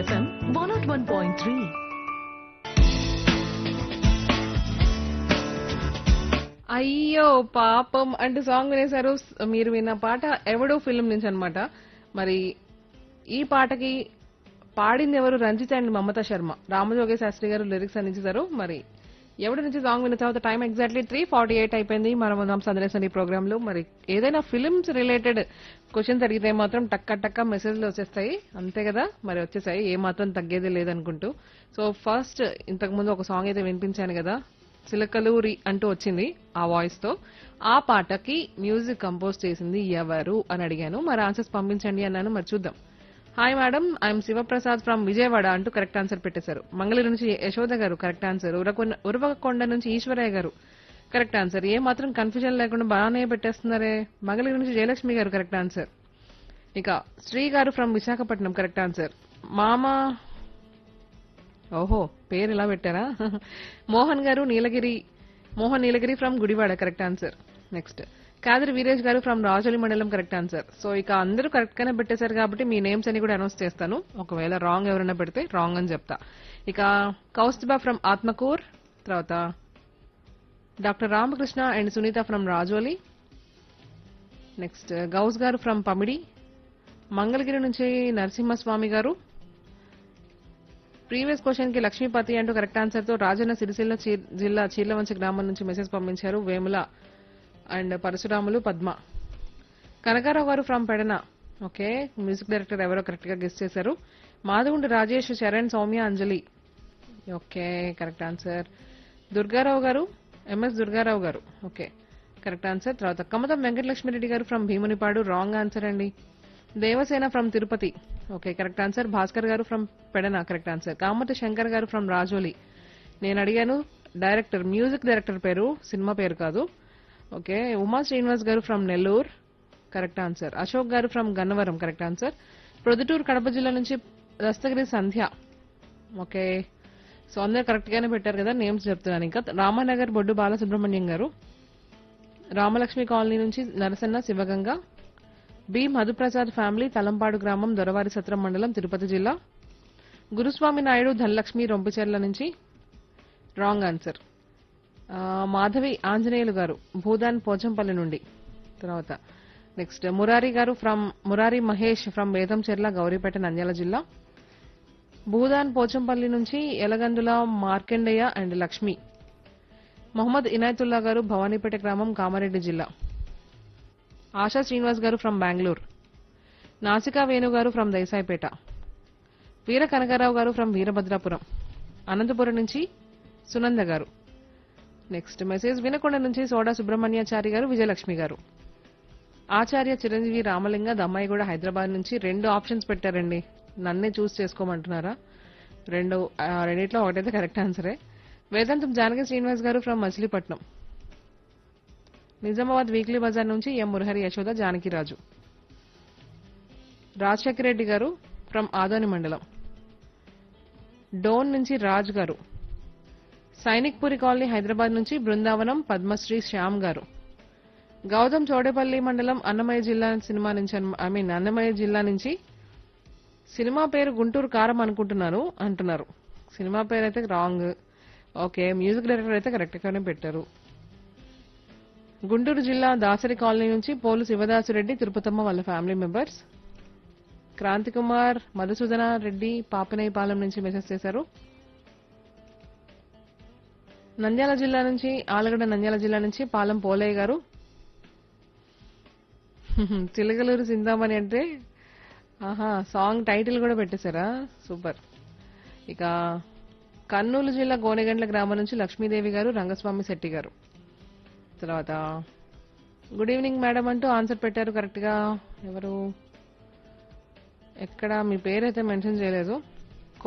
FM one nought one point three అయ్యో పాపం అంటూ సాంగ్ వినేశారు మీరు విన్న పాట ఎవడో ఫిల్మ్ నుంచి అన్నమాట మరి ఈ పాటకి పాడింది ఎవరు రంజిత్ అండ్ మమతా శర్మ రామజోగే శాస్త్రి గారు లిరిక్స్ అందించారు మరి ఎవరి నుంచి సాంగ్ విన్న తర్వాత time exactly three forty eight అయిపోయింది మనం ఉన్నాం సందర్శన ఈ ప్రోగ్రామ్ లో మరి ఏదైనా ఫిల్మ్స్ రిలేటెడ్ క్వశ్చన్స్ అడిగితే మాత్రం టక్క టక్క మెసేజ్లు వచ్చేస్తాయి అంతే కదా మరి వచ్చేసాయి ఏ మాత్రం తగ్గేదే లేదనుకుంటూ సో ఫస్ట్ ఇంతకు ముందు ఒక సాంగ్ అయితే వినిపించాను కదా చిలకలూరి అంటూ వచ్చింది ఆ వాయిస్ తో ఆ పాటకి మ్యూజిక్ కంపోజ్ చేసింది ఎవరు అని అడిగాను మరి ఆన్సర్స్ పంపించండి అన్నాను మరి చూద్దాం hi madam I'm Sivaprasad from Vijayawada అంటూ కరెక్ట్ ఆన్సర్ పెట్టేశారు మంగళూరు నుంచి యశోద గారు కరెక్ట్ ఆన్సర్ ఉరకొండ ఉరవకొండ నుంచి ఈశ్వరయ్య గారు కరెక్ట్ ఆన్సర్ ఏ మాత్రం కన్ఫ్యూజన్ లేకుండా బాగానే పెట్టేస్తున్నారే మంగళూరు నుంచి జయలక్ష్మి గారు కరెక్ట్ ఆన్సర్ ఇక శ్రీ గారు ఫ్రమ్ విశాఖపట్నం కరెక్ట్ ఆన్సర్ మామ ఓహో పేరు ఇలా పెట్టారా మోహన్ గారు Neelagiri Mohan Neelagiri from Gudivada correct answer next Kadari Veeresh గారు ఫ్రమ్ రాజోలి మండలం కరెక్ట్ ఆన్సర్ సో ఇక అందరూ కరెక్ట్ గానే పెట్టేశారు కాబట్టి మీ నేమ్స్ అని కూడా అనౌన్స్ చేస్తాను ఒకవేళ రాంగ్ ఎవరైనా పెడితే రాంగ్ అని చెప్తా ఇక కౌస్తుబా ఫ్రమ్ ఆత్మకూర్ తర్వాత doctor Ramakrishna and Sunitha from Rajoli next Gouse గారు ఫ్రమ్ పమిడి మంగళగిరి నుంచి నరసింహస్వామి గారు ప్రీవియస్ క్వశ్చన్ కి లక్ష్మీపతి అంటూ కరెక్ట్ ఆన్సర్ తో రాజన్న సిరిసిల్ల చీ- జిల్లా చీర్లవంచ గ్రామం నుంచి మెసేజ్ పంపించారు వేముల అండ్ పరశురాములు పద్మ కనకారావు గారు from Pedana okay music director ఎవరో కరెక్ట్ గా గెస్ట్ చేశారు మాధవుండు Rajesh Charan Soumya Anjali okay correct answer Durgarao గారు ఎంఎస్ దుర్గారావు గారు ఓకే కరెక్ట్ ఆన్సర్ తర్వాత కమతం వెంకటలక్ష్మిరెడ్డి గారు ఫ్రమ్ భీమునిపాడు రాంగ్ ఆన్సర్ అండి Devasena from Tirupati okay correct answer Bhaskar గారు from Pedana correct answer Kamathi Shankar గారు ఫ్రమ్ రాజోలి నేను అడిగాను డైరెక్టర్ మ్యూజిక్ డైరెక్టర్ పేరు సినిమా పేరు కాదు ఓకే ఉమా శ్రీనివాస్ గారు from Nellore correct answer Ashok గారు from Gannavaram correct answer Proddatur Kadapa జిల్లా నుంచి దస్తగిరి సంధ్య ఓకే సో అందరు కరెక్ట్ గానే పెట్టారు కదా నేమ్స్ చెప్తున్నాను ఇంకా రామానగర్ బొడ్డు బాలసుబ్రహ్మణ్యం గారు రామలక్ష్మి కాలనీ నుంచి నరసన్న శివగంగ బి మధుప్రసాద్ ఫ్యామిలీ తలంపాడు గ్రామం దొరవారి సత్రం మండలం తిరుపతి జిల్లా గురుస్వామి నాయుడు ధనలక్ష్మి రొంపిచెర్ల నుంచి రాంగ్ ఆన్సర్ ఆ, మాధవి ఆంజనేయులు గారు భూదాన్ పోచంపల్లి నుండి తర్వాత నెక్స్ట్ మురారి గారు ఫ్రమ్ మురారి మహేష్ ఫ్రమ్ వేదంచెర్ల గౌరీపేట నంద్యాల జిల్లా భూదాన్ పోచంపల్లి నుంచి ఎలగందుల మార్కండేయ అండ్ లక్ష్మి మొహమ్మద్ ఇనాయతుల్లా గారు భవానీపేట గ్రామం కామారెడ్డి జిల్లా ఆశా శ్రీనివాస్ గారు ఫ్రమ్ బెంగళూరు నాసికా వేణు గారు ఫ్రమ్ దైసాయిపేట వీర కనకారావు గారు ఫ్రమ్ వీరభద్రాపురం అనంతపురం నుంచి సునంద గారు నెక్స్ట్ మెసేజ్ వినకొండ నుంచి సోడా సుబ్రహ్మణ్యాచారి గారు విజయలక్ష్మి గారు ఆచార్య చిరంజీవి రామలింగ దమ్మాయి కూడా హైదరాబాద్ నుంచి రెండు ఆప్షన్స్ పెట్టారండి నన్నే చూస్ చేసుకోమంటున్నారా రెండు ఆ, రెండిట్లో ఒకటైతే కరెక్ట్ ఆన్సరే వేదాంతం జానకి శ్రీనివాస్ గారు from Machilipatnam Nizamabad weekly bazaar నుంచి ఎం మురహరి యశోద జానకిరాజు రాజశేఖర రెడ్డి గారు ఫ్రమ్ ఆదోని మండలం డోన్ నుంచి రాజ్ గారు సైనిక్ పురి కాలనీ హైదరాబాద్ నుంచి బృందావనం పద్మశ్రీ శ్యామ్ గారు గౌతమ్ చౌడేపల్లి మండలం అన్నమయ్య జిల్లా సినిమా నుంచి ఐ మీన్ అన్నమయ్య జిల్లా నుంచి సినిమా పేరు గుంటూరు కారం అనుకుంటున్నాను అంటున్నారు సినిమా పేరు అయితే రాంగ్ ఓకే మ్యూజిక్ డైరెక్టర్ అయితే కరెక్ట్ గానే పెట్టారు గుంటూరు జిల్లా దాసరి కాలనీ నుంచి పోలు శివదాసురెడ్డి తిరుపతమ్మ వాళ్ళ ఫ్యామిలీ మెంబర్స్ క్రాంతి కుమార్ మధుసూదన రెడ్డి పాపనేయపాలెం నుంచి మెసేజ్ చేశారు నంద్యాల జిల్లా నుంచి ఆలగడ్డ నంద్యాల జిల్లా నుంచి పాలెం పోలయ్య గారు చిలకలూరు సిందామణి అంటే ఆహా సాంగ్ టైటిల్ కూడా పెట్టేశారా సూపర్ ఇక కర్నూలు జిల్లా గోనెగండ్ల గ్రామం నుంచి లక్ష్మీదేవి గారు రంగస్వామి శెట్టి గారు తర్వాత గుడ్ ఈవినింగ్ మేడం అంటూ ఆన్సర్ పెట్టారు కరెక్ట్ గా ఎవరు ఎక్కడ మీ పేరు అయితే మెన్షన్ చేయలేదు